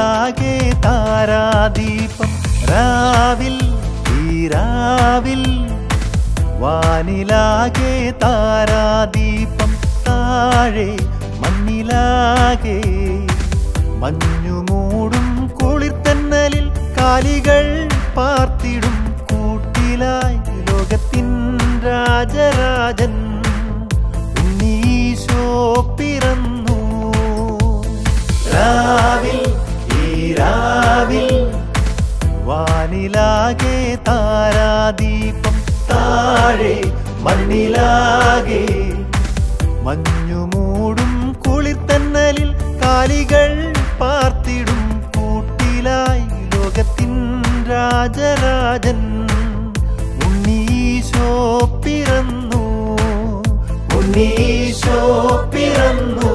വാനിലാകെ താരാദീപം രാവിൽ ഈ രാവിൽ വാനിലാകെ താരാദീപം താഴെ മണ്ണിലാകെ മഞ്ഞുമൂടും കുളിർത്തന്നലിൽ കാലികൾ പാർത്തിടും കൂട്ടിലായി ലോകത്തിൻ രാജരാജൻ ഉണ്ണീശോ പിറന്നു രാവിൽ ഈ രാവിൽ വാനിലാകെ താരാദീപം താഴെ മണ്ണിലാകെ മഞ്ഞുമൂടും കുളിർത്തന്നലിൽ കാലികൾ പാർത്തിടും കൂട്ടിലായി ലോകത്തിൻ രാജരാജൻ ഉണ്ണീശോ പിറന്നു ഉണ്ണീശോ പിറന്നു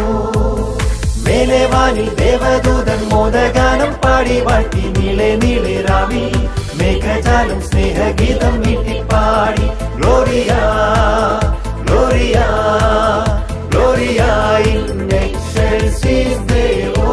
മേലെ വാനിൽ ദേവദൂതൻ മോദഗാനം പാടി വാട്ടി നീളെ നീളെ രാവിൽ മേഘജാലം സ്നേഹഗീതം വീട്ടി പാടി Gloria Gloria Gloria in excelsis Deo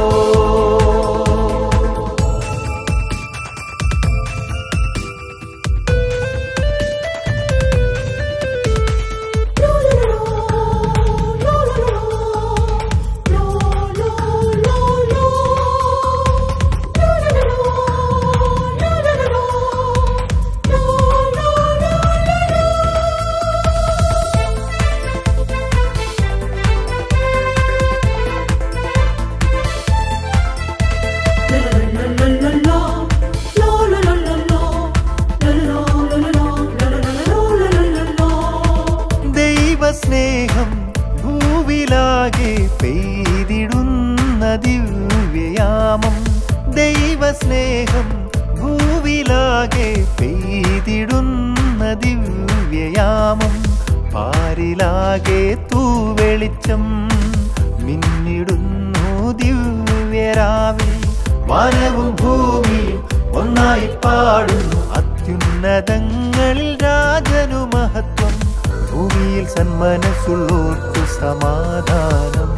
ദൈവസ്നേഹം ഭൂവിലാകെ പെയ്തിടുന്ന ദിവ്യയാമം ദൈവസ്നേഹം ഭൂവിലാകെ പെയ്തിടുന്ന ദിവ്യയാമം പാരിലാകെ തൂവെളിച്ചം മിന്നിടുന്നു ദിവ്യരാവിൽ വനവും ഭൂമിയും ഒന്നായി പാടുന്നു അത്യുന്നതങ്ങളിൽ രാജനു മഹത്വം ഭൂമിയിൽ സന്മനസ്സുള്ളോർക്കു സമാധാനം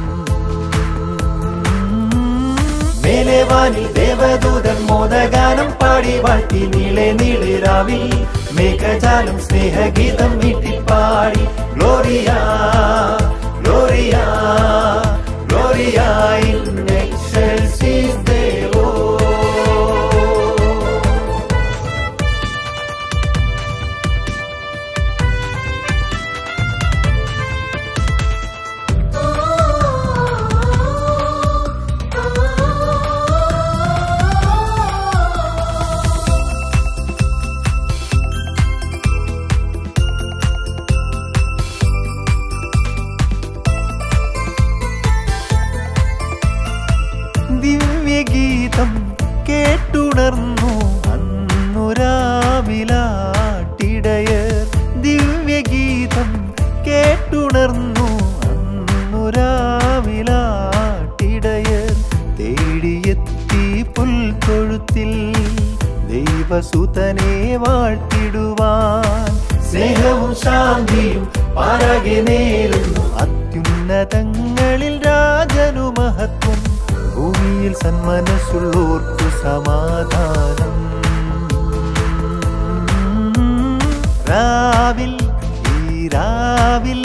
മേലെ വാനിൽ ദേവദൂതൻ മോദഗാനം പാടി വാട്ടി നീളെ നീളെ രാവിൽ മേഘജാലം സ്നേഹഗീതം വീട്ടി പാടി Gloria Gloria Gloria in excelsis Deo ദിവ്യഗീതം കേട്ടുണർന്നു അന്നു രാവിലാട്ടിടയർ ദിവ്യഗീതം കേട്ടുണർന്നു അന്നു രാവിലാട്ടിടയർ തേടിയെത്തി പുൽത്തൊഴുത്തിൽ ദൈവസുതനെ വാഴ്ത്തിടുവാൻ സ്നേഹവും ശാന്തിയും പാരകെ നേരുന്നു അത്യുന്നതങ്ങളിൽ രാജനു മഹത്വം ഭൂമിയിൽ സന്മനസ്സുള്ളോർക്കു സമാധാനം രാവിൽ ഈ രാവിൽ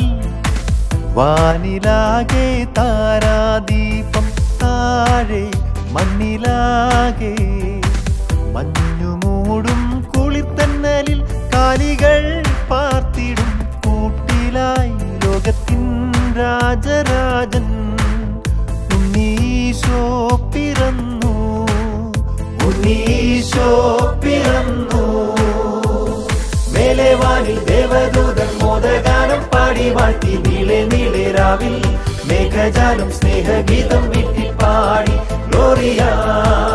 വാനിലാകെ താരാദീപം താഴെ മണ്ണിലാകെ മഞ്ഞുമൂടും കുളിർത്തന്നലിൽ കാലികൾ പാർത്തിടും കൂട്ടിലായി ലോകത്തിൻ രാജരാജൻ ഉണ്ണീശോ പിറന്നു ഉണ്ണീശോ പിറന്നു മേലെ വാനിൽ ദേവദൂതൻ മോദഗാനം പാടി വാട്ടി നീളെ നീളെ രാവിൽ മേഘജാലം സ്നേഹഗീതം വീട്ടി പാടി ഗ്ലോറിയ